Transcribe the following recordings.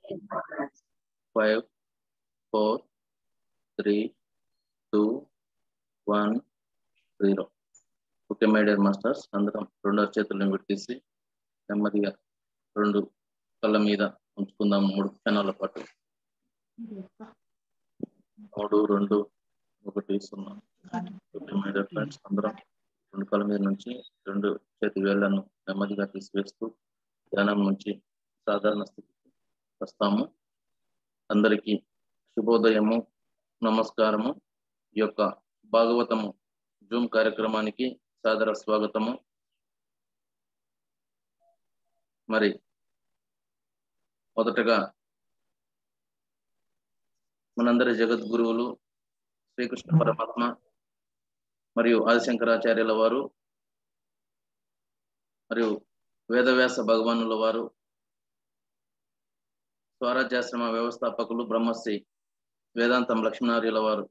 five four three two one zero okay my dear masters అందరం రెండో చేతులను విడితీసి నెమ్మదిగా రెండు కళ్ళ మీద ఉంచుకుందాం మూడు క్షణాల పాటు మూడు రెండు ఒకటి సున్నా ఓకే మై డియర్ ఫ్రెండ్స్ అందరం రెండు కళ్ళ మీద నుంచి రెండు చేతి వేళ్లను నెమ్మదిగా తీసివేస్తూ ధ్యానం నుంచి సాధారణ స్థితికి వస్తాము అందరికీ శుభోదయము నమస్కారము ఈ యొక్క భాగవతము జూమ్ కార్యక్రమానికి సాదర స్వాగతము మరి మొదటగా మనందరి జగద్గురువులు శ్రీకృష్ణ పరమాత్మ మరియు ఆదిశంకరాచార్యుల వారు మరియు వేదవ్యాస భగవానుల వారు స్వరాజ్యాశ్రమ వ్యవస్థాపకులు బ్రహ్మశ్రీ వేదాంతం లక్ష్మణార్యుల వారు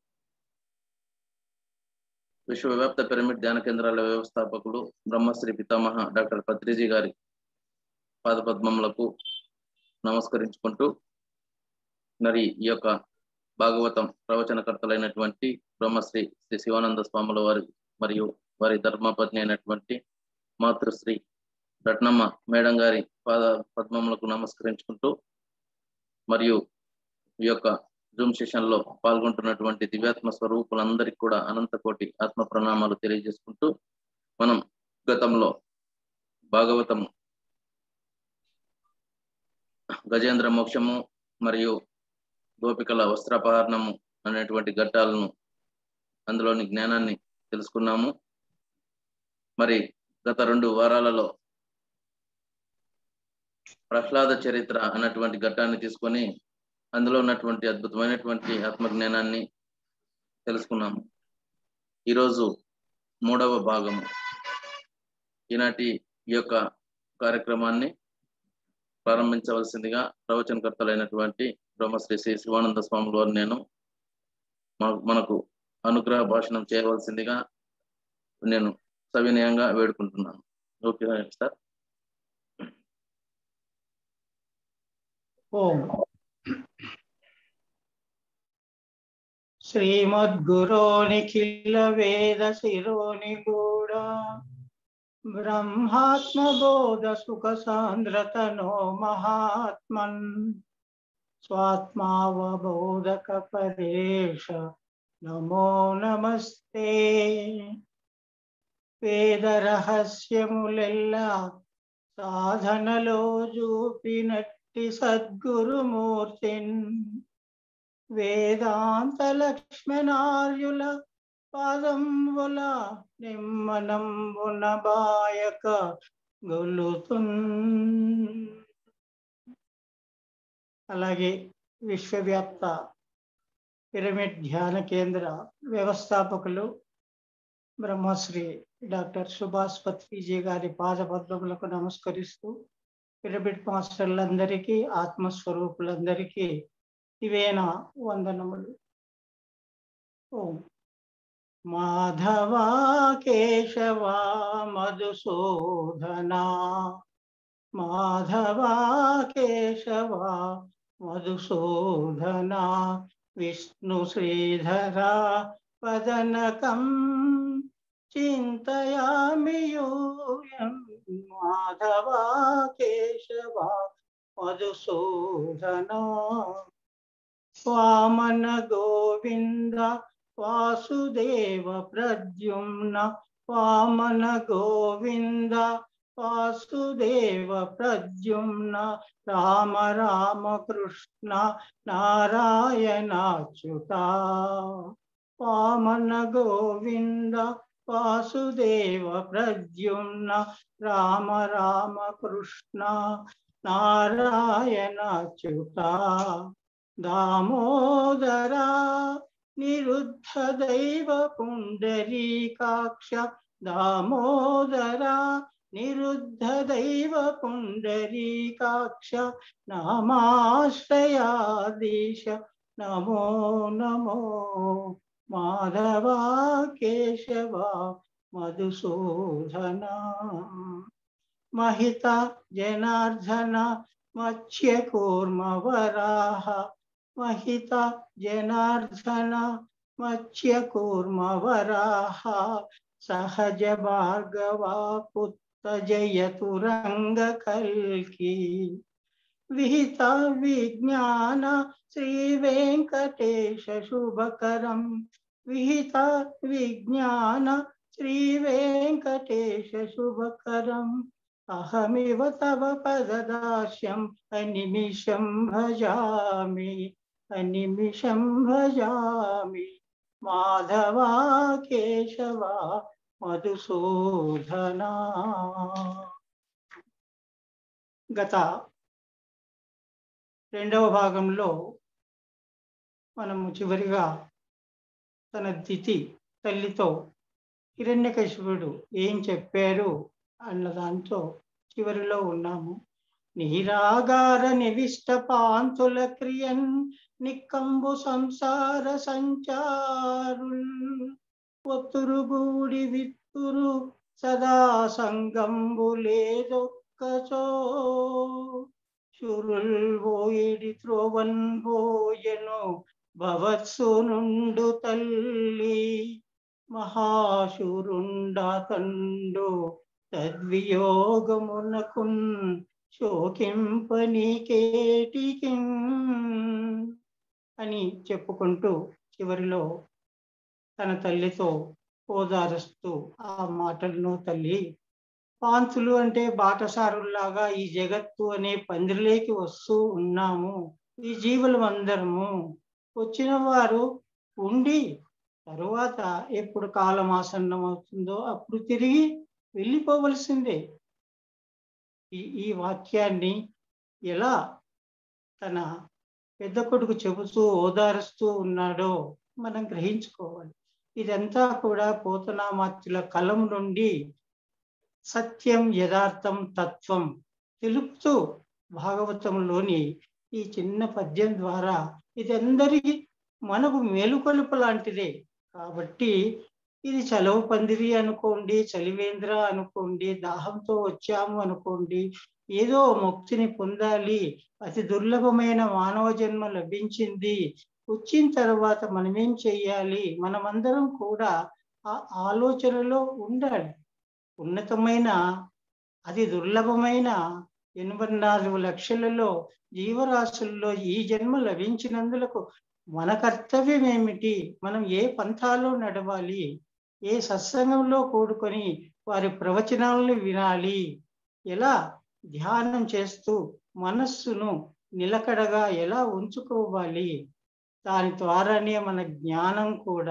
విశ్వవ్యాప్త పిరమిడ్ ధ్యాన కేంద్రాల వ్యవస్థాపకులు బ్రహ్మశ్రీ పితామహ డాక్టర్ పత్రిజీ గారి పాదపద్మములకు నమస్కరించుకుంటూ మరి ఈ యొక్క భాగవతం ప్రవచనకర్తలైనటువంటి బ్రహ్మశ్రీ శ్రీ శివానంద స్వాముల వారి మరియు వారి ధర్మపత్ని అయినటువంటి మాతృశ్రీ రత్నమ్మ మేడం గారి పాద పద్మములకు నమస్కరించుకుంటూ మరియు ఈ యొక్క జూమ్ సెషన్ లో పాల్గొంటున్నటువంటి దివ్యాత్మ స్వరూపులందరికీ కూడా అనంత కోటి ఆత్మ ప్రణామాలు తెలియజేసుకుంటూ మనం గతంలో భాగవతము గజేంద్ర మోక్షము మరియు గోపికల వస్త్రాపహరణము అనేటువంటి ఘట్టాలను అందులోని జ్ఞానాన్ని తెలుసుకున్నాము మరి గత రెండు వారాలలో ప్రహ్లాద చరిత్ర అన్నటువంటి ఘట్టాన్ని తీసుకొని అందులో ఉన్నటువంటి అద్భుతమైనటువంటి ఆత్మజ్ఞానాన్ని తెలుసుకున్నాము ఈరోజు మూడవ భాగము ఈనాటి ఈ యొక్క కార్యక్రమాన్ని ప్రారంభించవలసిందిగా ప్రవచనకర్తలైనటువంటి బ్రహ్మశ్రీ శ్రీ శివానంద స్వాముల వారు నేను మనకు అనుగ్రహ భాషణం చేయవలసిందిగా నేను సవినయంగా వేడుకుంటున్నాను ఓకే సార్ ఓం శ్రీమద్గురో నిఖిల వేద శిరోని కూడా బ్రహ్మాత్మబోధ సుఖ సాంద్రతనో మహాత్మన్ స్వాత్మావబోధక పరేష నమో నమస్తే వేద రహస్యములెల్లా సాధనలో చూపినట్టి సద్గురుమూర్తిన్ వేదాంత లక్ష్మణార్యుల పాదంబుల నిమ్మనంబున బాయక గొలుతున్ అలాగే విశ్వవ్యాప్త పిరమిడ్ ధ్యాన కేంద్ర వ్యవస్థాపకులు బ్రహ్మశ్రీ డాక్టర్ సుభాష్ పత్రిజీ గారి పాదపద్మములకు నమస్కరిస్తూ పిరమిడ్ మాస్టర్లందరికీ ఆత్మస్వరూపులందరికీ ఇవేనా వందనములు ఓం మాధవా కేశవా మధుసూదనా మాధవా కేశవా మధుసూదనా విష్ణు శ్రీధరా వదనకం చింతయామి యూయం మాధవా కేశవా మధుసూదనా వామన గోవింద వాసుదేవ ప్రద్యుమ్న వామన గోవింద వాసుదేవ ప్రద్యుమ్న రామ రామ కృష్ణ నారాయణాచ్యుత వామన గోవింద వాసుదేవ ప్రద్యుమ్న రామ రామ కృష్ణ నారాయణాచ్యుత దామోదరా నిరుద్ధ దైవ పుండరీకాక్ష దామోదరా నిరుద్ధ దైవ పుండరీకాక్ష నామాశ్రయాదీశ నమో నమో మాధవా కేశవ మధుసూదన మహిత జనార్దన మత్స్యకూర్మ వరాహ మహిత జనార్దన మత్స్యకూర్మ వరాహ సహజ భార్గవా పుత్త జయతురంగ కల్కి విహిత విజ్ఞాన శ్రీ వెంకటేశ శుభకరం విహిత విజ్ఞాన శ్రీ వెంకటేశ శుభకరం అహమివ తవ పదదాస్యం అనిమిషం భజామి అనిమిషం భజామి మాధవా కేశవ మధుసూదనా గత రెండవ భాగంలో మనము చివరిగా తన దితి తల్లితో హిరణ్యకశిపుడు ఏం చెప్పారు అన్న దాంతో చివరిలో ఉన్నాము నీరాగార నివిష్ట పాంతుల క్రియన్ నిక్కంబు సంసార సంచారుల్ ఒత్తురుగూడి విత్తురు సదా సంగంబు లేదొక్కచో శురుల్ పోయిడి త్రోవన్ పోయెను భవత్సు నుండు తల్లి మహాశూరుండా తండు తద్వియోగమునకున్ శోకింపని కేటికి అని చెప్పుకుంటూ చివరిలో తన తల్లితో ఓదారుస్తూ ఆ మాటలను తల్లి పాంతులు అంటే బాటసారుల్లాగా ఈ జగత్తు అనే పందిరిలోకి వస్తూ ఉన్నాము ఈ జీవులు అందరము వచ్చిన వారు ఉండి తరువాత ఎప్పుడు కాలం ఆసన్నం అవుతుందో అప్పుడు తిరిగి వెళ్ళిపోవలసిందే ఈ ఈ వాక్యాన్ని ఎలా తన పెద్ద కొడుకు చెబుతూ ఓదారుస్తూ ఉన్నాడో మనం గ్రహించుకోవాలి ఇదంతా కూడా పోతనామాత్యుల కలం నుండి సత్యం యథార్థం తత్వం తెలుపుతూ భాగవతంలోని ఈ చిన్న పద్యం ద్వారా ఇదందరికీ మనకు మేలుకొలుపు లాంటిదే కాబట్టి ఇది చలవు పందిరి అనుకోండి చలివేంద్ర అనుకోండి దాహంతో వచ్చాము అనుకోండి ఏదో ముక్తిని పొందాలి అతి దుర్లభమైన మానవ జన్మ లభించింది వచ్చిన తర్వాత మనమేం చెయ్యాలి మనమందరం కూడా ఆ ఆలోచనలో ఉండాలి ఉన్నతమైన అది దుర్లభమైన ఎనభై నాలుగు లక్షలలో జీవరాశుల్లో ఈ జన్మ లభించినందులకు మన కర్తవ్యం ఏమిటి మనం ఏ పంథాలో నడవాలి ఏ సత్సంగంలో కూడుకొని వారి ప్రవచనాలను వినాలి ఎలా ధ్యానం చేస్తూ మనస్సును నిలకడగా ఎలా ఉంచుకోవాలి దాని ద్వారానే మన జ్ఞానం కూడా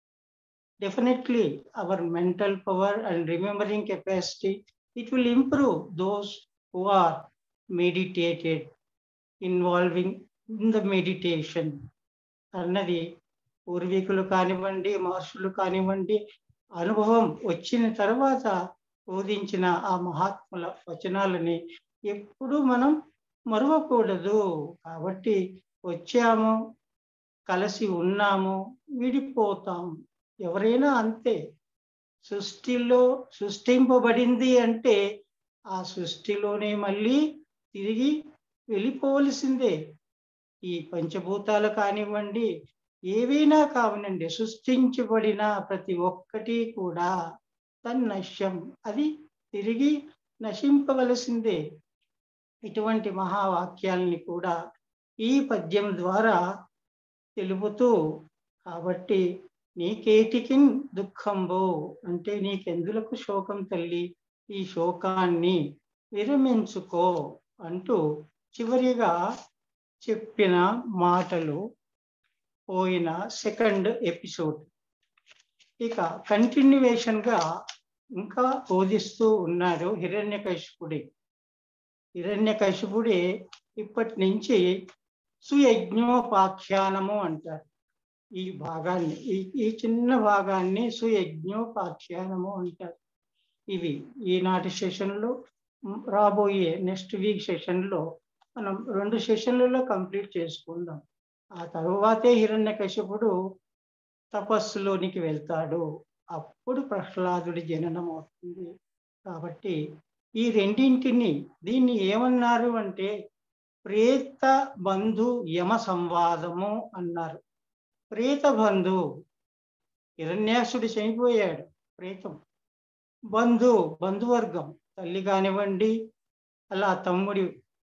definitely our mental power and remembering capacity it will improve those who are meditated involving in the meditation అన్నది పూర్వీకులు కానివ్వండి మహర్షులు కానివ్వండి అనుభవం వచ్చిన తర్వాత బోధించిన ఆ మహాత్ముల వచనాలని ఎప్పుడు మనం మరవకూడదు కాబట్టి వచ్చాము కలిసి ఉన్నాము విడిపోతాం ఎవరైనా అంతే సృష్టిలో సృష్టింపబడింది అంటే ఆ సృష్టిలోనే మళ్ళీ తిరిగి వెళ్ళిపోవలసిందే ఈ పంచభూతాలు కానివ్వండి ఏవైనా కావనండి సృష్టించబడిన ప్రతి ఒక్కటి కూడా తన్నశ్యం అది తిరిగి నశింపవలసిందే ఇటువంటి మహావాక్యాలని కూడా ఈ పద్యం ద్వారా తెలుపుతూ కాబట్టి నీకేటికి దుఃఖంబో అంటే నీకెందులకు శోకం తల్లి ఈ శోకాన్ని విరమించుకో అంటూ చివరిగా చెప్పిన మాటలు పోయిన సెకండ్ ఎపిసోడ్ ఇక కంటిన్యూవేషన్ గా ఇంకా బోధిస్తూ ఉన్నారు హిరణ్యకశిపుడి హిరణ్యకశిపుడి ఇప్పటి నుంచి సుయజ్ఞోపాఖ్యానము అంటారు ఈ భాగాన్ని ఈ ఈ చిన్న భాగాన్ని సుయజ్ఞోపాఖ్యానము అంటారు ఇవి ఈనాటి సెషన్లో రాబోయే నెక్స్ట్ వీక్ సెషన్లో మనం రెండు సెషన్లలో కంప్లీట్ చేసుకుందాం ఆ తరువాతే హిరణ్యకశిపుడు తపస్సులోనికి వెళ్తాడు అప్పుడు ప్రహ్లాదుడి జననం అవుతుంది కాబట్టి ఈ రెండింటిని దీన్ని ఏమన్నారు అంటే ప్రేత బంధు యమ సంవాదము అన్నారు ప్రేత బంధు హిరణ్యాసుడు చనిపోయాడు ప్రేతం బంధు బంధువర్గం తల్లి కానివ్వండి అలా తమ్ముడి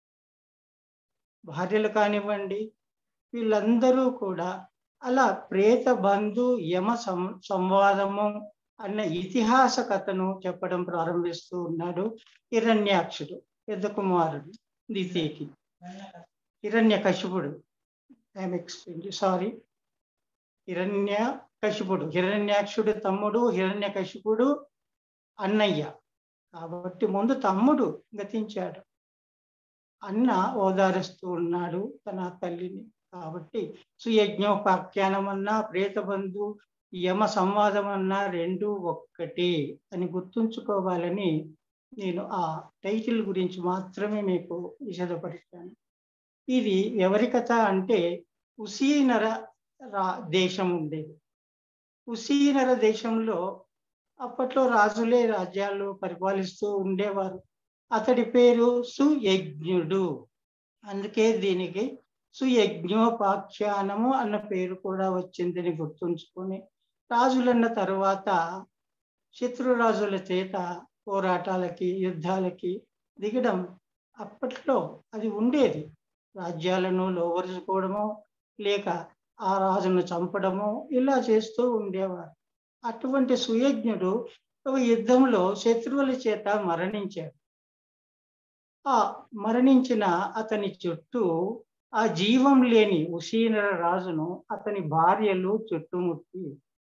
భార్యలు కానివ్వండి వీళ్ళందరూ కూడా అలా ప్రేత బంధు యమ సం సంవాదము అన్న ఇతిహాస కథను చెప్పడం ప్రారంభిస్తూ ఉన్నాడు హిరణ్యాక్షుడు పెద్ద కుమారుడు దితేకి హిరణ్య కశిపుడు ఐఎమ్ ఎక్స్ప్లెయిన్ సారీ హిరణ్య కశిపుడు హిరణ్యాక్షుడు తమ్ముడు హిరణ్య కశిపుడు అన్నయ్య కాబట్టి ముందు తమ్ముడు గతించాడు అన్న ఓదారుస్తూ ఉన్నాడు తన తల్లిని కాబట్టి సుయజ్ఞోపాఖ్యానం అన్నా ప్రేతబంధు యమ సంవాదం అన్నా రెండు ఒక్కటి అని గుర్తుంచుకోవాలని నేను ఆ టైటిల్ గురించి మాత్రమే మీకు విశదపరిచాను ఇది ఎవరి కథ అంటే ఉసీనర రా దేశం ఉండేది ఉసీనర దేశంలో అప్పట్లో రాజులే రాజ్యాలు పరిపాలిస్తూ ఉండేవారు అతడి పేరు సుయజ్ఞుడు అందుకే దీనికి సుయజ్ఞోపాఖ్యానము అన్న పేరు కూడా వచ్చిందని గుర్తుంచుకొని రాజులన్న తర్వాత శత్రురాజుల చేత పోరాటాలకి యుద్ధాలకి దిగడం అప్పట్లో అది ఉండేది రాజ్యాలను లోవరుచుకోవడము లేక ఆ రాజును చంపడము ఇలా చేస్తూ ఉండేవారు అటువంటి సుయజ్ఞుడు ఒక యుద్ధంలో శత్రువుల చేత మరణించాడు ఆ మరణించిన అతని చుట్టూ ఆ జీవం లేని ఉసీనర రాజును అతని భార్యలు చుట్టుముట్టి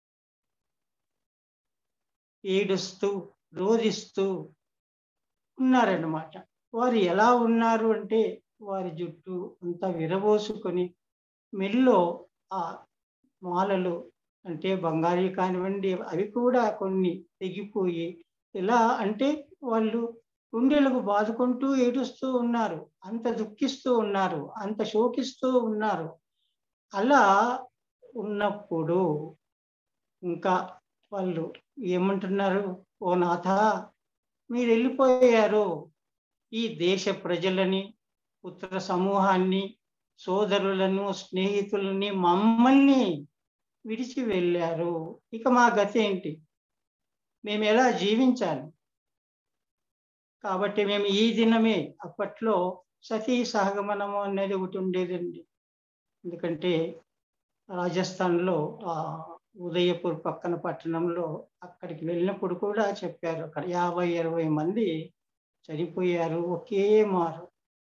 ఏడుస్తూ రోధిస్తూ ఉన్నారన్నమాట వారు ఎలా ఉన్నారు అంటే వారి జుట్టు అంతా విరబోసుకొని మెల్లో ఆ మాలలు అంటే బంగారీ కానివ్వండి అవి కూడా కొన్ని తెగిపోయి ఎలా అంటే వాళ్ళు గుండెలకు బాదుకుంటూ ఏడుస్తూ ఉన్నారు అంత దుఃఖిస్తూ ఉన్నారు అంత శోకిస్తూ ఉన్నారు అలా ఉన్నప్పుడు ఇంకా వాళ్ళు ఏమంటున్నారు ఓ నాథ మీరు వెళ్ళిపోయారు ఈ దేశ ప్రజలని పుత్ర సమూహాన్ని సోదరులను స్నేహితులని మమ్మల్ని విడిచి వెళ్ళారు ఇక మా గతి ఏంటి మేము ఎలా జీవించాలి కాబట్టి మేము ఈ దినమే అప్పట్లో సతీ సహగమనము అనేది ఒకటి ఉండేదండి ఎందుకంటే రాజస్థాన్లో ఆ ఉదయపూర్ పక్కన పట్టణంలో అక్కడికి వెళ్ళినప్పుడు కూడా చెప్పారు అక్కడ యాభై ఇరవై మంది చనిపోయారు ఒకే మారు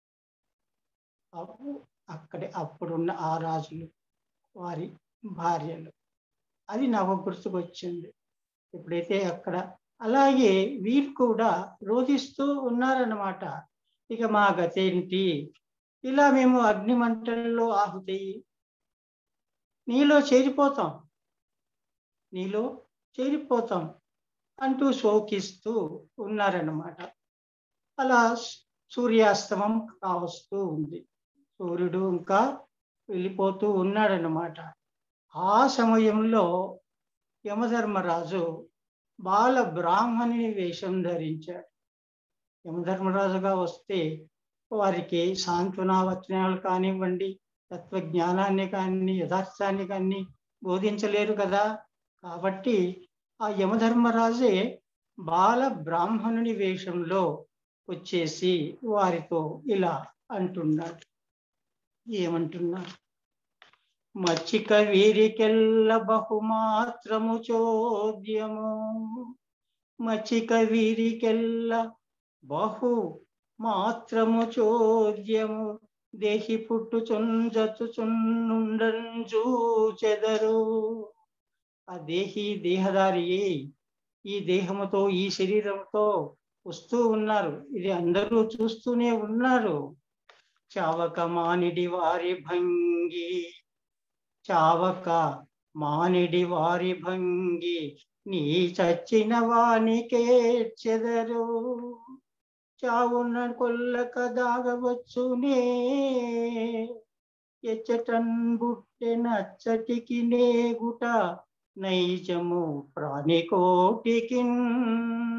అక్కడే అప్పుడున్న ఆ రాజులు వారి భార్యలు అది నాకు గుర్తుకొచ్చింది ఎప్పుడైతే అక్కడ అలాగే వీరు కూడా రోధిస్తూ ఉన్నారన్నమాట ఇక మా గతేంటి ఇలా మేము అగ్నిమంటల్లో ఆహుతి నీలో చేరిపోతాం నీలో చేరిపోతాం అంటూ శోకిస్తూ ఉన్నారన్నమాట అలా సూర్యాస్తమం కావస్తూ ఉంది సూర్యుడు ఇంకా వెళ్ళిపోతూ ఉన్నాడనమాట ఆ సమయంలో యమధర్మరాజు బాల బ్రాహ్మణి వేషం ధరించాడు యమధర్మరాజుగా వస్తే వారికి సాంత్వనా వచనాలు కానివ్వండి తత్వజ్ఞానాన్ని కానీ యథార్థాన్ని కానీ బోధించలేరు కదా కాబట్టి ఆ యమధర్మరాజే బాల బ్రాహ్మణుని వేషంలో వచ్చేసి వారితో ఇలా అంటున్నాడు ఏమంటున్నాడు మచ్చిక వీరికెల్ల బహుమాత్రము చోద్యము మచ్చిక వీరికెల్ల బహు మాత్రము చోద్యము దేహి పుట్టుచుంజచుచున్నుండంజూ చెదరు ఆ దేహి దేహదారి ఈ దేహముతో ఈ శరీరంతో వస్తూ ఉన్నారు ఇది అందరూ చూస్తూనే ఉన్నారు చావక మానిడి వారి భంగి చావక మానిడి వారి భంగి నీ చచ్చిన వానికే చెదరు చావున్న కొల్లక దాగవచ్చునే ఎచ్చటన్ బుట్టె నచ్చటికి నేగుట నైజము ప్రాణికోటికి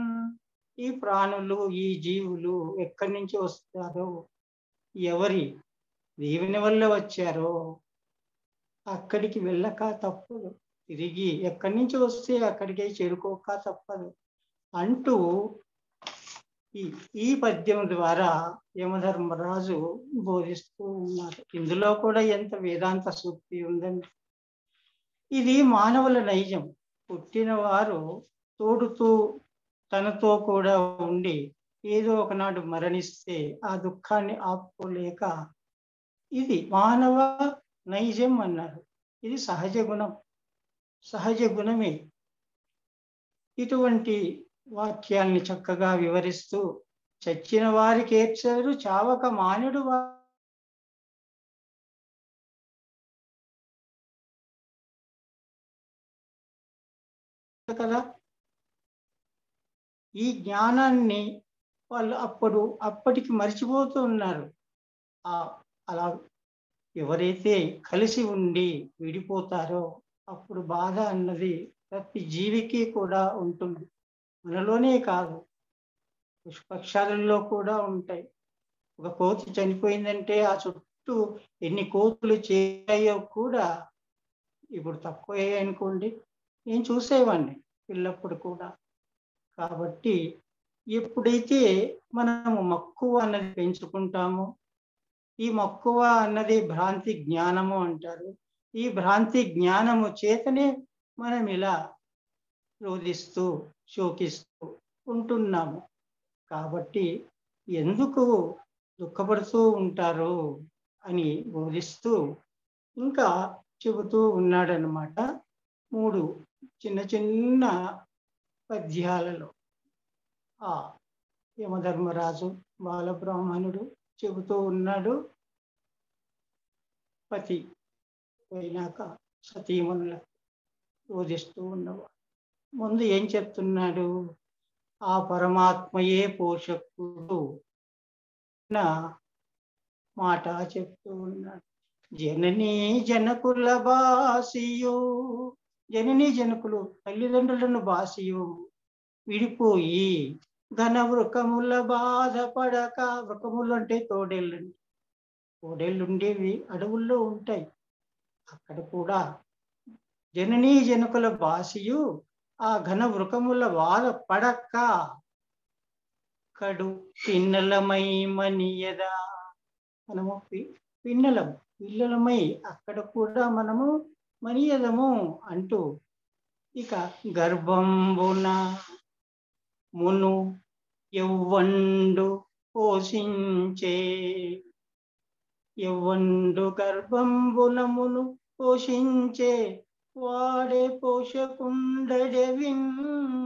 ఈ ప్రాణులు ఈ జీవులు ఎక్కడి నుంచి వస్తారో ఎవరి దేవుని వల్ల వచ్చారో అక్కడికి వెళ్ళక తప్పదు తిరిగి ఎక్కడి నుంచి వస్తే అక్కడికే చేరుకోక తప్పదు అంటూ ఈ ఈ పద్యం ద్వారా యమధర్మరాజు బోధిస్తూ ఉన్నారు ఇందులో కూడా ఎంత వేదాంత సూక్తి ఉందండి ఇది మానవుల నైజం పుట్టిన వారు తోడుతూ తనతో కూడా ఉండి ఏదో ఒకనాడు మరణిస్తే ఆ దుఃఖాన్ని ఆపుకోలేక ఇది మానవ నైజం అన్నారు ఇది సహజ గుణం సహజ గుణమే ఇటువంటి వాక్యాల్ని చక్కగా వివరిస్తూ చచ్చిన వారికి ఏడ్చారు చావక మానుడు వా కదా ఈ జ్ఞానాన్ని వాళ్ళు అప్పుడు అప్పటికి మర్చిపోతూ ఉన్నారు ఆ అలా ఎవరైతే కలిసి ఉండి విడిపోతారో అప్పుడు బాధ అన్నది ప్రతి జీవికి కూడా ఉంటుంది మనలోనే కాదు పుష్పక్షాలలో కూడా ఉంటాయి ఒక కోతి చనిపోయిందంటే ఆ చుట్టూ ఎన్ని కోతులు చేయాయో కూడా ఇప్పుడు తక్కువ అనుకోండి నేను చూసేవాడిని పిల్లప్పుడు కూడా కాబట్టి ఎప్పుడైతే మనము మక్కువ అన్నది పెంచుకుంటామో ఈ మక్కువ అన్నది భ్రాంతి జ్ఞానము అంటారు ఈ భ్రాంతి జ్ఞానము చేతనే మనం ఇలా రోధిస్తూ శోకిస్తూ ఉంటున్నాము కాబట్టి ఎందుకు దుఃఖపడుతూ ఉంటారు అని బోధిస్తూ ఇంకా చెబుతూ ఉన్నాడనమాట మూడు చిన్న చిన్న పద్యాలలో ఆ యమధర్మరాజు బాలబ్రాహ్మణుడు చెబుతూ ఉన్నాడు పతి పోయినాక సతీమణుల బోధిస్తూ ఉన్నవాడు ముందు ఏం చెప్తున్నాడు ఆ పరమాత్మయే పోషకుడు నా మాట చెప్తూ ఉన్నాడు జననీ జనకుల బాసియు జననీ జనకులు తల్లిదండ్రులను బాసియు విడిపోయి ఘన వృకముల బాధపడక వృకములు అంటే తోడేళ్ళండి తోడేళ్ళు ఉండేవి అడవుల్లో ఉంటాయి అక్కడ కూడా జననీ జనకుల బాసియు ఆ ఘన వృకముల బాధ పడక కడు పిన్నలమై మనియదా మనము పి- పిన్నలం పిల్లలమై అక్కడ కూడా మనము మనియదము అంటూ ఇక గర్భంబున మును ఎవ్వండు పోషించే ఎవ్వండు గర్భంబునమును పోషించే వాడే పోషకుండడెవిన్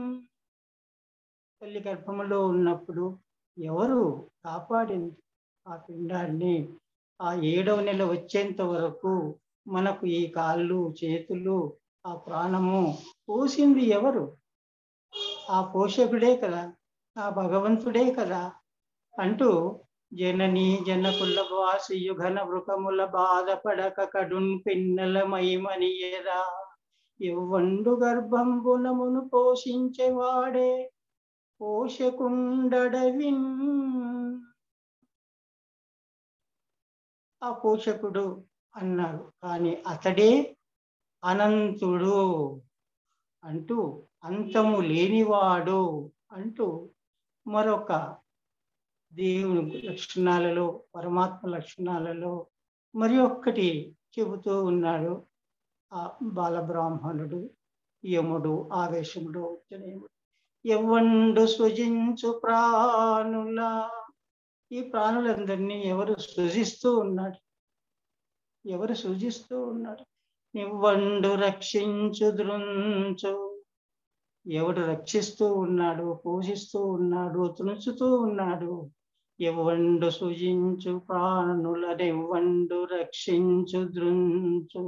తల్లి గర్భములో ఉన్నప్పుడు ఎవరు కాపాడింది ఆ పిండాన్ని ఆ ఏడవ నెల వచ్చేంత వరకు మనకు ఈ కాళ్ళు చేతులు ఆ ప్రాణము పోసింది ఎవరు ఆ పోషకుడే కదా ఆ భగవంతుడే కదా అంటూ జనని జనకుల వాసియు ఘన వృకముల బాధపడక కడున్ పిన్నల మైమనియరా ఎవ్వండు గర్భంబునమును పోషించేవాడే పోషకుండడవిన్ ఆ పోషకుడు అన్నాడు కానీ అతడే అనంతుడు అంటూ అంతము లేనివాడు అంటూ మరొక దేవుని లక్షణాలలో పరమాత్మ లక్షణాలలో మరి ఒక్కటి చెబుతూ ఉన్నాడు ఆ బాలబ్రాహ్మణుడు యముడు ఆవేశముడు జనేయుడు ఎవ్వండు సృజించు ప్రాణుల ఈ ప్రాణులందరినీ ఎవరు సృజిస్తూ ఉన్నాడు ఎవరు సృజిస్తూ ఉన్నాడు నివ్వండు రక్షించు దృంచు ఎవడు రక్షిస్తూ ఉన్నాడు పూజిస్తూ ఉన్నాడు తుంచుతూ ఉన్నాడు ఎవ్వండు సృజించు ప్రాణులనెవ్వండు రక్షించు దృంచు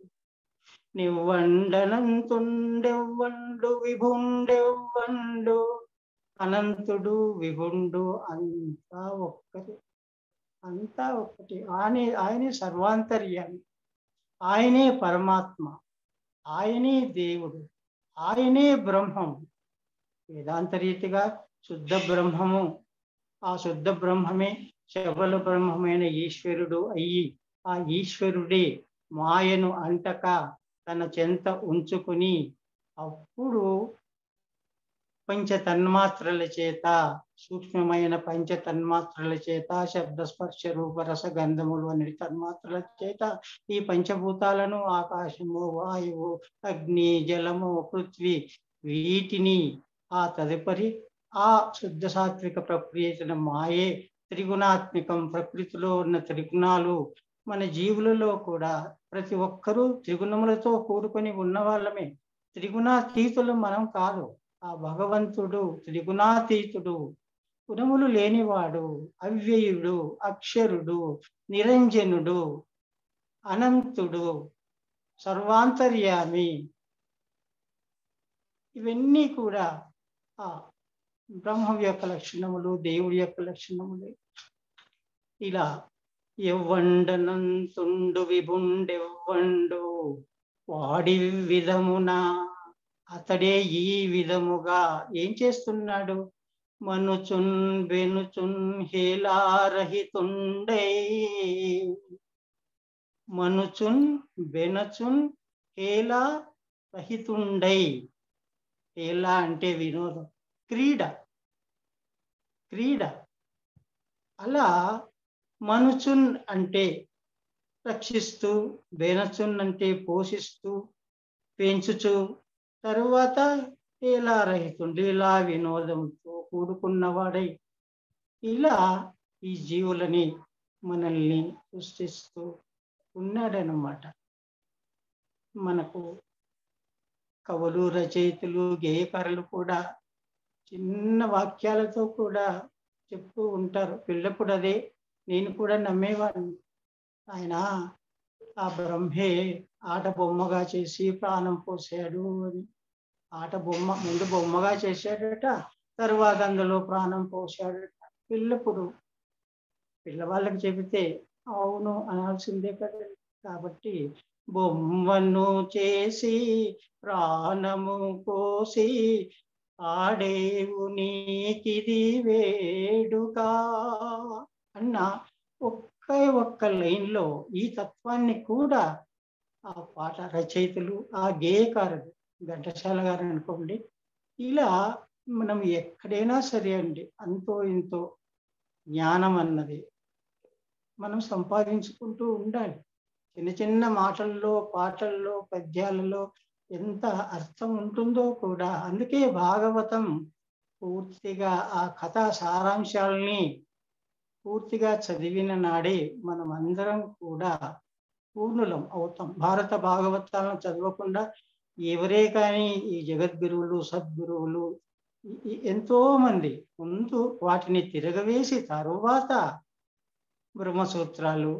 నివ్వండనంతుండెవ్వండు విభుండెవ్వండు అనంతుడు విభుండు అంతా ఒక్కటి అంతా ఒక్కటి ఆయనే ఆయనే సర్వాంతర్యామి ఆయనే పరమాత్మ ఆయనే దేవుడు ఆయనే బ్రహ్మం వేదాంత రీతిగా శుద్ధ బ్రహ్మము ఆ శుద్ధ బ్రహ్మమే శబల బ్రహ్మమైన ఈశ్వరుడు అయ్యి ఆ ఈశ్వరుడే మాయను అంటక తన చెంత ఉంచుకుని అప్పుడు పంచ తన్మాత్రల చేత సూక్ష్మమైన పంచ తన్మాత్రల చేత శబ్ద స్పర్శ రూప రస గంధములు అనే తన్మాత్రల చేత ఈ పంచభూతాలను ఆకాశము వాయువు అగ్ని జలము పృథ్వీ వీటిని ఆ తదుపరి ఆ శుద్ధ సాత్విక ప్రక్రియ మాయే త్రిగుణాత్మికం ప్రకృతిలో ఉన్న త్రిగుణాలు మన జీవులలో కూడా ప్రతి ఒక్కరూ త్రిగుణములతో కూడుకొని ఉన్న వాళ్ళమే త్రిగుణాతీతులు మనం కాదు ఆ భగవంతుడు త్రిగుణాతీతుడు గుణములు లేనివాడు అవ్యయుడు అక్షరుడు నిరంజనుడు అనంతుడు సర్వాంతర్యామి ఇవన్నీ కూడా ఆ బ్రహ్మ యొక్క లక్షణములు దేవుడి యొక్క లక్షణములు ఇలా ఎవ్వండనంతుండు విభుండెవ్వండు వాడి విధమున అతడే ఈ విధముగా ఏం చేస్తున్నాడు మనుచున్ బెనుచున్ హేలారహితుండే మనుచున్ బెనచున్ హేలా రహితుండై హేలా అంటే వినోదం క్రీడ క్రీడ అలా మనుచున్ అంటే రక్షిస్తూ బెనచున్ అంటే పోషిస్తూ పెంచుచు తరువాత ఇలా రహితుండి ఇలా వినోదంతో కూడుకున్నవాడై ఇలా ఈ జీవులని మనల్ని సృష్టిస్తూ ఉన్నాడనమాట మనకు కవులు రచయితలు గేయకారులు కూడా చిన్న వాక్యాలతో కూడా చెప్తూ ఉంటారు పిల్లప్పుడు అదే నేను కూడా నమ్మేవాడిని ఆయన ఆ బ్రహ్మే ఆట బొమ్మగా చేసి ప్రాణం పోసాడు అని ఆట బొమ్మ ముందు బొమ్మగా చేశాడట తరువాత అందులో ప్రాణం పోసాడట పిల్లప్పుడు పిల్లవాళ్ళకి చెబితే అవును అనాల్సిందే కదా కాబట్టి బొమ్మను చేసి ప్రాణము పోసి ఆడేవు నీకిది వేడుక అన్న ఒక్క ఒక్క లైన్లో ఈ తత్వాన్ని కూడా ఆ పాట రచయితలు ఆ గేయకారుడు ఘంటసాల గారు అనుకోండి ఇలా మనం ఎక్కడైనా సరే అండి అంతో ఇంతో జ్ఞానం అన్నది మనం సంపాదించుకుంటూ ఉండాలి చిన్న చిన్న మాటల్లో పాటల్లో పద్యాలలో ఎంత అర్థం ఉంటుందో కూడా అందుకే భాగవతం పూర్తిగా ఆ కథా సారాంశాలని పూర్తిగా చదివిన నాడే మనం అందరం కూడా పూర్ణులం అవుతాం భారత భాగవతాలను చదవకుండా ఎవరే కానీ ఈ జగద్గురువులు సద్గురువులు ఎంతో మంది ముందు వాటిని తిరగవేసి తరువాత బ్రహ్మసూత్రాలు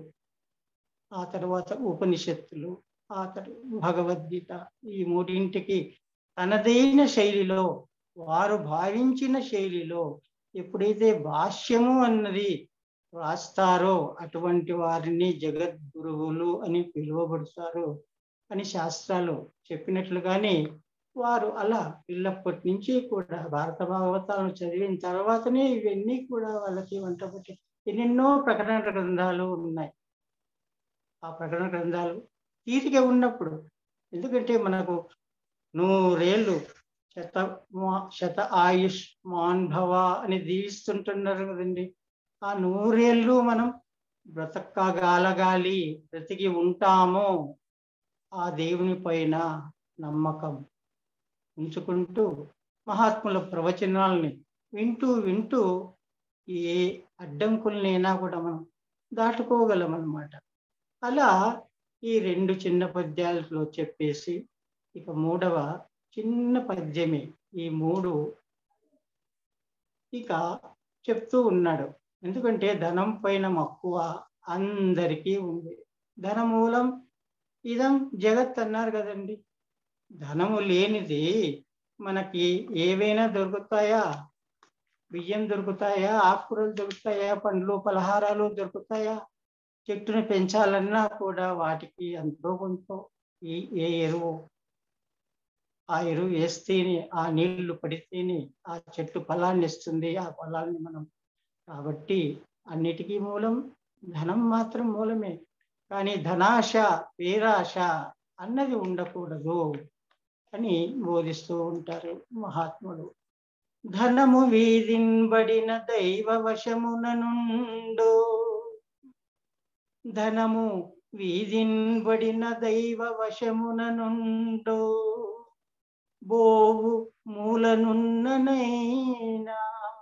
ఆ తర్వాత ఉపనిషత్తులు ఆ తర్వాత భగవద్గీత ఈ మూడింటికి తనదైన శైలిలో వారు భావించిన శైలిలో ఎప్పుడైతే భాష్యము అన్నది రాస్తారో అటువంటి వారిని జగద్గురువులు అని పిలువబడతారు అని శాస్త్రాలు చెప్పినట్లుగానే వారు అలా పిల్లప్పటి నుంచి కూడా భారత భాగవతాలను చదివిన తర్వాతనే ఇవన్నీ కూడా వాళ్ళకి వంటపట్టి ఎన్నెన్నో ప్రకటన గ్రంథాలు ఉన్నాయి ఆ ప్రకటన గ్రంథాలు తీరిక ఉన్నప్పుడు ఎందుకంటే మనకు నూరేళ్ళు శత శత ఆయుష్ మాన్భవ అని దీవిస్తుంటున్నారు కదండి ఆ నూరేళ్ళు మనం బ్రతకగాలగాలి బ్రతికి ఉంటామో ఆ దేవుని పైన నమ్మకం ఉంచుకుంటూ మహాత్ముల ప్రవచనాల్ని వింటూ వింటూ ఏ అడ్డంకులనైనా కూడా మనం దాటుకోగలం అన్నమాట అలా ఈ రెండు చిన్న పద్యాలలో చెప్పేసి ఇక మూడవ చిన్న పద్యమే ఈ మూడు ఇక చెప్తూ ఉన్నాడు ఎందుకంటే ధనం పైన మక్కువ అందరికీ ఉంది ధనమూలం ఇదం జగత్ అన్నారు కదండి ధనము లేనిది మనకి ఏవైనా దొరుకుతాయా బియ్యం దొరుకుతాయా ఆకుకూరలు దొరుకుతాయా పండ్లు పలహారాలు దొరుకుతాయా చెట్టుని పెంచాలన్నా కూడా వాటికి ఎంతో కొంత ఈ ఏ ఎరువు ఆ ఎరువు వేస్తేనే ఆ నీళ్లు పడితేనే ఆ చెట్టు ఫలాన్ని ఇస్తుంది ఆ ఫలాన్ని మనం కాబట్టి అన్నిటికీ మూలం ధనం మాత్రం మూలమే కానీ ధనాశ పేరాశ అన్నది ఉండకూడదు అని బోధిస్తూ ఉంటారు మహాత్ముడు ధనము వీధింబడిన దైవ వశమున నుండు ధనము వీధింబడిన దైవ వశమున నుండు బోవు మూలనున్ననైనా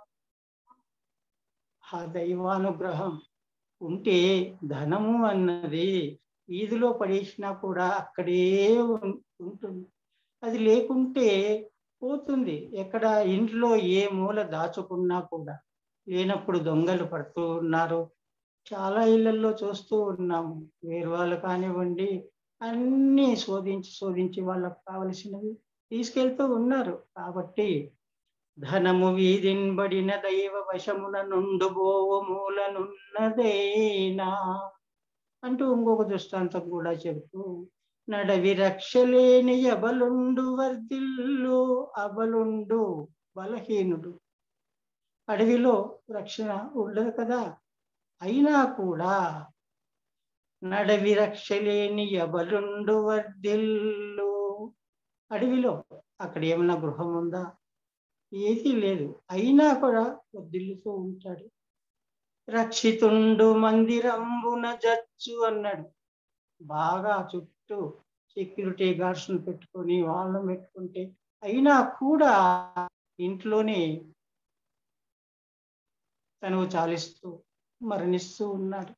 ఆ దైవానుగ్రహం ఉంటే ధనము అన్నది వీధిలో పడేసినా కూడా అక్కడే ఉం- ఉంటుంది అది లేకుంటే పోతుంది ఎక్కడ ఇంట్లో ఏ మూల దాచుకున్నా కూడా లేనప్పుడు దొంగలు పడుతూ ఉన్నారు చాలా ఇళ్లలో చూస్తూ ఉన్నాము వేరు వాళ్ళు కానివ్వండి అన్నీ శోధించి శోధించి వాళ్ళకు కావలసినవి తీసుకెళ్తూ ఉన్నారు కాబట్టి ధనము వీధింబడిన దైవ వశమున నుండు బోవు మూలనున్నదేనా అంటూ ఇంకొక దృష్టాంతం కూడా చెబుతూ నడవి రక్షలేని అబలుండు వర్ధిల్లు అబలుండు బలహీనుడు అడవిలో రక్షణ ఉండదు కదా అయినా కూడా నడవి రక్షలేని అబలుండు వర్ధిల్లు అడవిలో అక్కడ ఏమైనా గృహం ఉందా ఏదీ లేదు అయినా కూడా వర్ధిల్లుతూ ఉంటాడు రక్షితుండు మందిరంబున జచ్చు అన్నాడు బాగా చుట్టూ సెక్యూరిటీ గార్డ్స్ పెట్టుకొని వాళ్ళని పెట్టుకుంటే అయినా కూడా ఇంట్లోనే తను చాలిస్తూ మరణిస్తూ ఉన్నాడు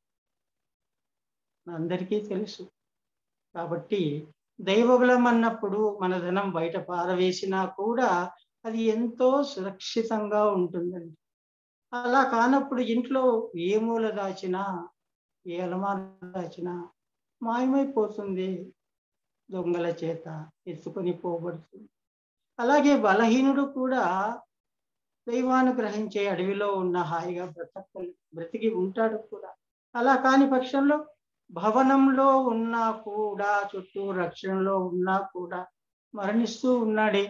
అందరికీ తెలుసు కాబట్టి దైవబలం అన్నప్పుడు మన ధనం బయట పారవేసినా కూడా అది ఎంతో సురక్షితంగా ఉంటుందండి అలా కానప్పుడు ఇంట్లో ఏ మూల దాచినా ఏ అలమార దాచినా మాయమైపోతుంది దొంగల చేత ఎత్తుకొని పోబడుతుంది అలాగే బలహీనుడు కూడా దైవానుగ్రహించే అడవిలో ఉన్న హాయిగా బ్రతక బ్రతికి ఉంటాడు కూడా అలా కాని పక్షంలో భవనంలో ఉన్నా కూడా చుట్టూ రక్షణలో ఉన్నా కూడా మరణిస్తూ ఉన్నాడే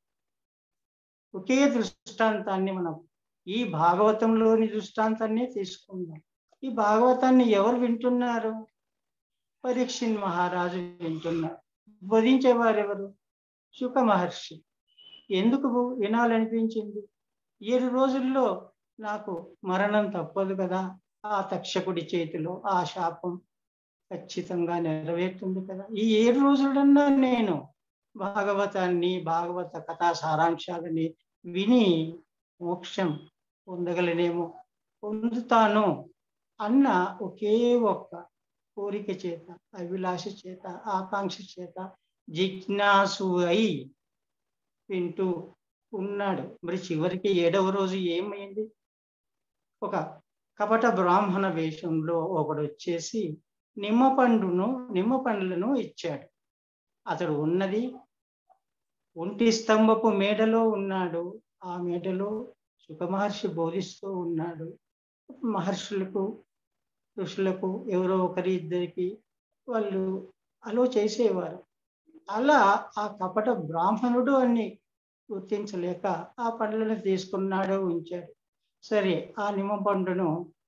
ఒకే దృష్టాంతాన్ని మనం ఈ భాగవతంలోని దృష్టాంతాన్ని తీసుకుందాం ఈ భాగవతాన్ని ఎవరు వింటున్నారు పరీక్షిన్ మహారాజు వింటున్నారు బోధించేవారు ఎవరు శుక మహర్షి ఎందుకు వినాలనిపించింది ఏడు రోజుల్లో నాకు మరణం తప్పదు కదా ఆ తక్షకుడి చేతిలో ఆ శాపం ఖచ్చితంగా నెరవేరుతుంది కదా ఈ ఏడు రోజులన్నా నేను భాగవతాన్ని భాగవత కథా సారాంశాలని విని మోక్షం పొందగలనేమో పొందుతాను అన్న ఒకే ఒక్క కోరిక చేత అభిలాష చేత ఆకాంక్ష చేత జిజ్ఞాసు అయి వింటూ ఉన్నాడు మరి చివరికి ఏడవ రోజు ఏమైంది ఒక కపట బ్రాహ్మణ వేషంలో ఒకడు వచ్చేసి నిమ్మ పండును నిమ్మ పండ్లను ఇచ్చాడు అతడు ఉన్నది ఒంటి స్తంభపు మేడలో ఉన్నాడు ఆ మేడలో సుఖమహర్షి బోధిస్తూ ఉన్నాడు మహర్షులకు ఋషులకు ఎవరో ఒకరి ఇద్దరికి వాళ్ళు అలో చేసేవారు అలా ఆ కపట బ్రాహ్మణుడు అని గుర్తించలేక ఆ పండ్లను తీసుకున్నాడు ఉంచాడు సరే ఆ నిమ్మ పండును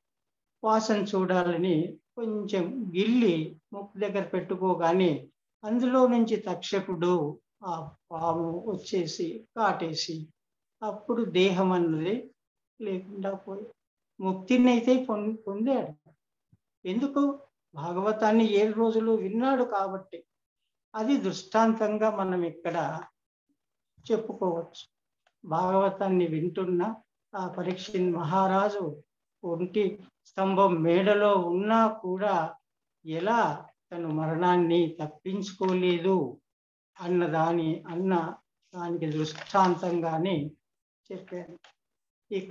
వాసన చూడాలని కొంచెం గిల్లి ముక్కు దగ్గర పెట్టుకోగానే అందులో నుంచి తక్షకుడు ఆ పాము వచ్చేసి కాటేసి అప్పుడు దేహం అన్నది లేకుండా పోయి ముక్తిని అయితే పొం- పొందాడు ఎందుకు భాగవతాన్ని ఏడు రోజులు విన్నాడు కాబట్టి అది దృష్టాంతంగా మనం ఇక్కడ చెప్పుకోవచ్చు భాగవతాన్ని వింటున్న ఆ పరీక్షిన్ మహారాజు ఒంటి స్తంభం మేడలో ఉన్నా కూడా ఎలా తను మరణాన్ని తప్పించుకోలేదు అన్న దాని అన్న దానికి దృష్టాంతంగానే చెప్పాను ఇక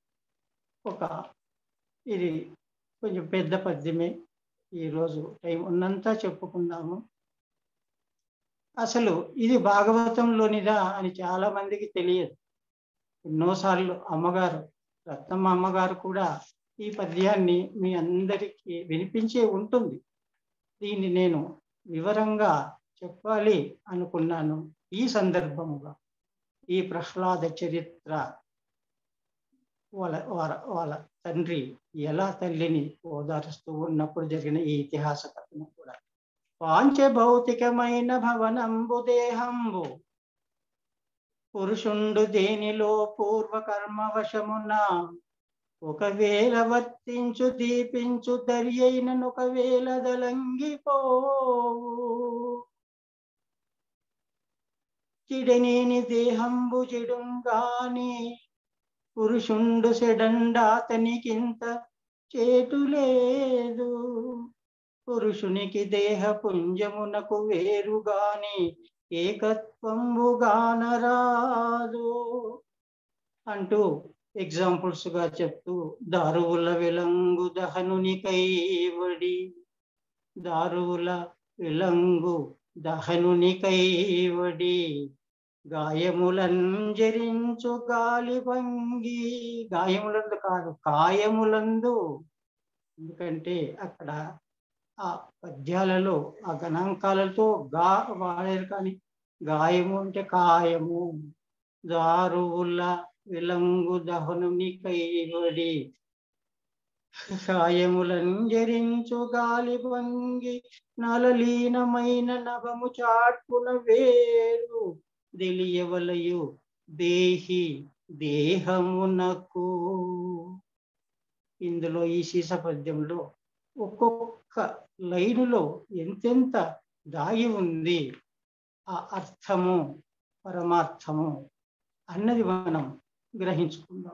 ఒక ఇది కొంచెం పెద్ద పద్యమే ఈరోజు టైం ఉన్నంతా చెప్పుకుందాము అసలు ఇది భాగవతంలోనిదా అని చాలా మందికి తెలియదు ఎన్నోసార్లు అమ్మగారు రత్నమ్మ అమ్మగారు కూడా ఈ పద్యాన్ని మీ అందరికీ వినిపించే ఉంటుంది దీన్ని నేను వివరంగా చెప్పాలి అనుకున్నాను ఈ సందర్భముగా ఈ ప్రహ్లాద చరిత్ర వాళ్ళ వాళ్ళ వాళ్ళ తండ్రి ఎలా తల్లిని ఓదారుస్తూ ఉన్నప్పుడు జరిగిన ఈ ఇతిహాస కథనం కూడా పాంచభౌతికమైన భవనంబు దేహంబు పురుషుండు దేనిలో పూర్వకర్మ వశమున ఒకవేళ వర్తించు దీపించు దర్యైనను ఒకవేళ దలంగిపోవు చిడనేని దేహంబు చెడుంగాని పురుషుండు సెడండాతనికింత చేటు లేదు పురుషునికి దేహ పుంజమునకు వేరుగాని ఏకత్వంబుగానరాదు అంటూ ఎగ్జాంపుల్స్ గా చెప్తూ దారువుల విలంగు దహనుని కైవడి దారువుల విలంగు దహనుని కైవడి గాయములంజరించు గాలి భంగి గాయములందు కాదు కాయములందు ఎందుకంటే అక్కడ ఆ పద్యాలలో ఆ గణాంకాలతో గా వాడారు కానీ గాయము అంటే కాయము దారువుల విలంగు దహనుని కైవడి కాయములంజరించు గాలి భంగి నలలీనమైన నభము చాటున వేరు తెలియవలయు దేహి దేహమునకు ఇందులో ఈ శీస పద్యంలో ఒక్కొక్క లైనులో ఎంతెంత దాగి ఉంది ఆ అర్థము పరమార్థము అన్నది మనం గ్రహించుకుందాం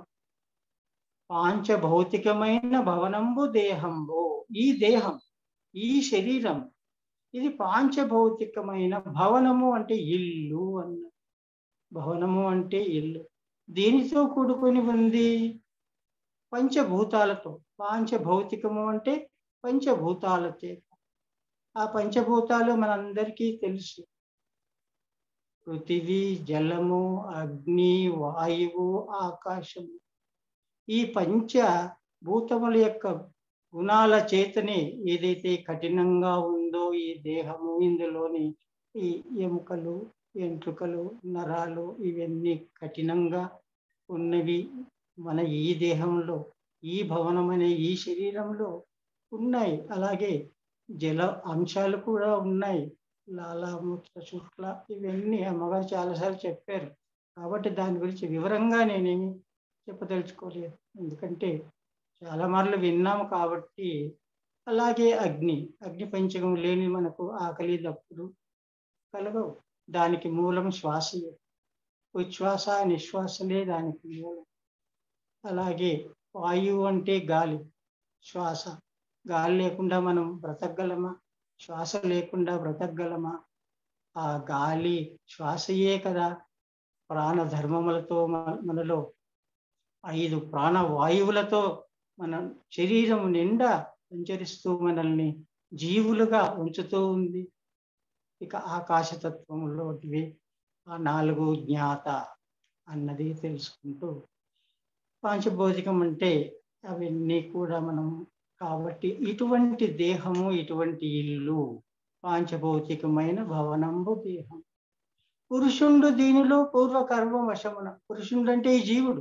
పాంచభౌతికమైన భవనంబు దేహంబు ఈ దేహం ఈ శరీరం ఇది పాంచభౌతికమైన భవనము అంటే ఇల్లు అన్న భవనము అంటే ఇల్లు దేనితో కూడుకొని ఉంది పంచభూతాలతో పాంచభౌతికము అంటే పంచభూతాలతో ఆ పంచభూతాలు మనందరికీ తెలుసు పృథివీ జలము అగ్ని వాయువు ఆకాశము ఈ పంచ భూతముల యొక్క గుణాల చేతనే ఏదైతే కఠినంగా ఉందో ఈ దేహము ఇందులోని ఈ ఎముకలు ఎంట్రుకలు నరాలు ఇవన్నీ కఠినంగా ఉన్నవి మన ఈ దేహంలో ఈ భవనం అనే ఈ శరీరంలో ఉన్నాయి అలాగే జల అంశాలు కూడా ఉన్నాయి లాలామూత్ర శుక్ల ఇవన్నీ అమ్మగారు చాలాసార్లు చెప్పారు కాబట్టి దాని గురించి వివరంగా నేనేమి చెప్పదలుచుకోలేదు ఎందుకంటే చాలా మార్లు విన్నాము కాబట్టి అలాగే అగ్ని అగ్ని పంచకం లేని మనకు ఆకలి దప్పులు కలగవు దానికి మూలం శ్వాసయే ఉచ్ఛ్వాస నిశ్వాసలే దానికి మూలం అలాగే వాయువు అంటే గాలి శ్వాస గాలి లేకుండా మనం బ్రతకగలమా శ్వాస లేకుండా బ్రతకగలమా ఆ గాలి శ్వాసయే కదా ప్రాణ ధర్మములతో మనలో ఐదు ప్రాణవాయువులతో మన శరీరం నిండా సంచరిస్తూ మనల్ని జీవులుగా ఉంచుతూ ఉంది ఇక ఆకాశతత్వంలోటివి ఆ నాలుగు జ్ఞాత అన్నది తెలుసుకుంటూ పాంచభౌతికం అంటే అవన్నీ కూడా మనం కాబట్టి ఇటువంటి దేహము ఇటువంటి ఇల్లు పాంచభౌతికమైన భవనంబు దేహం పురుషుండు దీనిలో పూర్వకర్మ వశమున పురుషుడు అంటే ఈ జీవుడు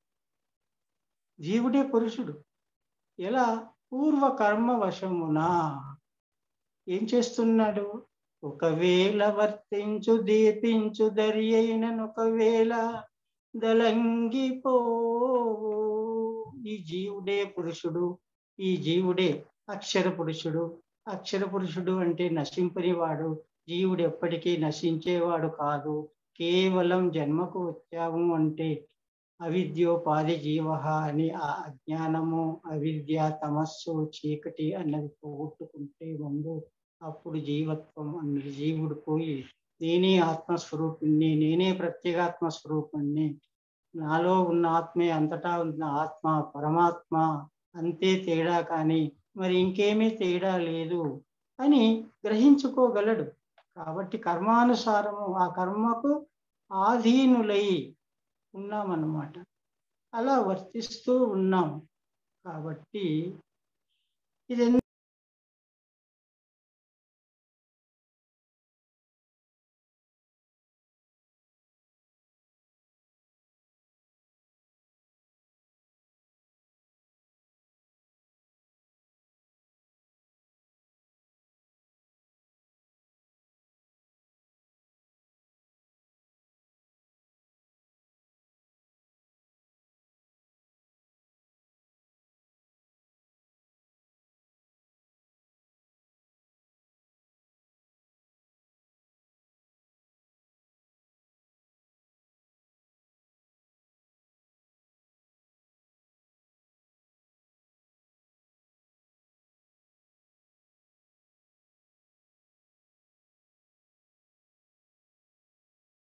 జీవుడే పురుషుడు ఎలా పూర్వకర్మ వశమున ఏం చేస్తున్నాడు ఒకవేళ వర్తించు దీపించు దరి అయినను ఒకవేళ దలంగిపో ఈ జీవుడే పురుషుడు ఈ జీవుడే అక్షర పురుషుడు అక్షర పురుషుడు అంటే నశింపనివాడు జీవుడు ఎప్పటికీ నశించేవాడు కాదు కేవలం జన్మకు వచ్చాము అంటే అవిద్యోపాధి జీవ అని ఆ అజ్ఞానము అవిద్య తమస్సు చీకటి అన్నది పోగొట్టుకుంటే ముందు అప్పుడు జీవత్వం అన్నది జీవుడు పోయి నేనే ఆత్మస్వరూపుణ్ణి నేనే ప్రత్యేగాత్మ స్వరూపుణ్ణి నాలో ఉన్న ఆత్మే అంతటా ఉన్న ఆత్మ పరమాత్మ అంతే తేడా కానీ మరి ఇంకేమీ తేడా లేదు అని గ్రహించుకోగలడు కాబట్టి కర్మానుసారము ఆ కర్మకు ఆధీనులై ఉన్నామన్నమాట అలా వర్తిస్తూ ఉన్నాం కాబట్టి ఇది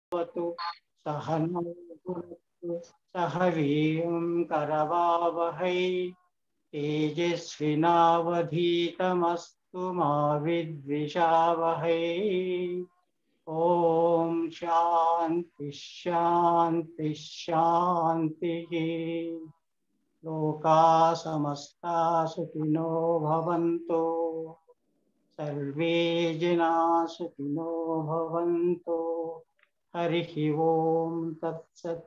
भवतु सहनौ भुनक्तु सह वीर्यं करवावहै तेजस्विनावधीतमस्तु मा विद्विषावहै ॐ शान्ति शान्ति शान्तिः लोका समस्ता सुखिनो भवन्तु सर्वे जना सुखिनो भवन्तु हरिः ओं तत्सत्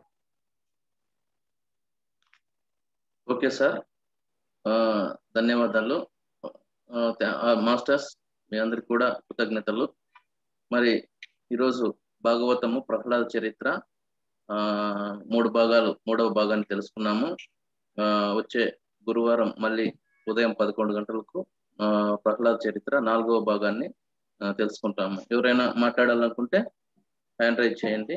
ఓకే సార్ ఆ, ధన్యవాదాలు ఆ, థా- ఆ, మాస్టర్స్ మీ అందరికి కూడా కృతజ్ఞతలు మరి ఈరోజు భాగవతము ప్రహ్లాద చరిత్ర ఆ మూడు భాగాలు మూడవ భాగాన్ని తెలుసుకున్నాము ఆ వచ్చే గురువారం మళ్ళీ ఉదయం పదకొండు గంటలకు ఆ ప్రహ్లాద చరిత్ర నాలుగవ భాగాన్ని ఆ, తెలుసుకుంటాము ఎవరైనా మాట్లాడాలనుకుంటే హ్యాండ్ రైజ్ చేయండి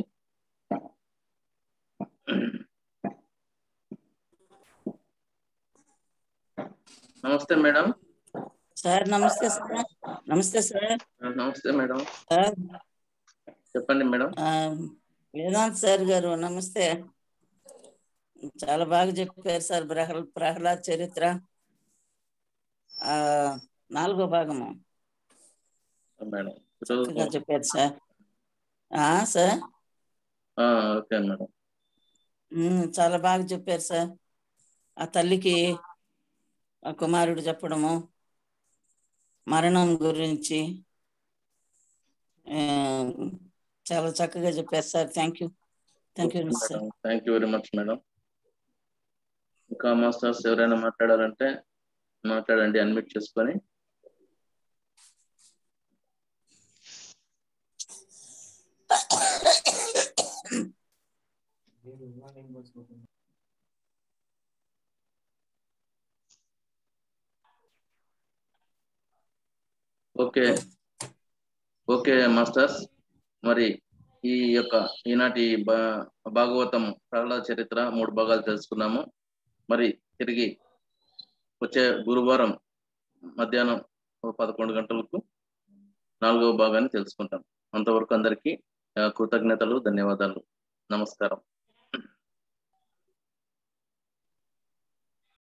నమస్తే మేడం సార్ నమస్తే సార్ నమస్తే సార్ ఆ, నమస్తే మేడం సార్ చెప్పండి మేడం ఆ, వేదాంత్ సార్ గారు నమస్తే చాలా బాగా చెప్పారు సార్ ప్రహ్ల ప్రహ్లాద్ చరిత్ర ఆ నాలుగో భాగము మేడం ఈరోజు చక్కగా చెప్పారు సార్ ఆ సార్ ఆ, ఓకే మేడం ఉమ్, చాలా బాగా చెప్పారు సార్ ఆ తల్లికి ఆ కుమారుడు చెప్పడము మరణం గురించి ఆ, చాలా చక్కగా చెప్పారు sir thank you thank you sir thank you very much madam ఇంకా మాస్టర్స్ ఎవరైనా మాట్లాడాలంటే మాట్లాడండి అన్మిట్ చేసుకొని ఓకే ఓకే మాస్టర్స్ మరి ఈ యొక్క ఈనాటి భా- భాగవతం ప్రహ్లాద చరిత్ర మూడు భాగాలు తెలుసుకున్నాము మరి తిరిగి వచ్చే గురువారం మధ్యాహ్నం ఓ పదకొండు గంటలకు నాలుగవ భాగాన్ని తెలుసుకుంటాం అంతవరకు అందరికీ ఆ, కృతజ్ఞతలు ధన్యవాదాలు నమస్కారం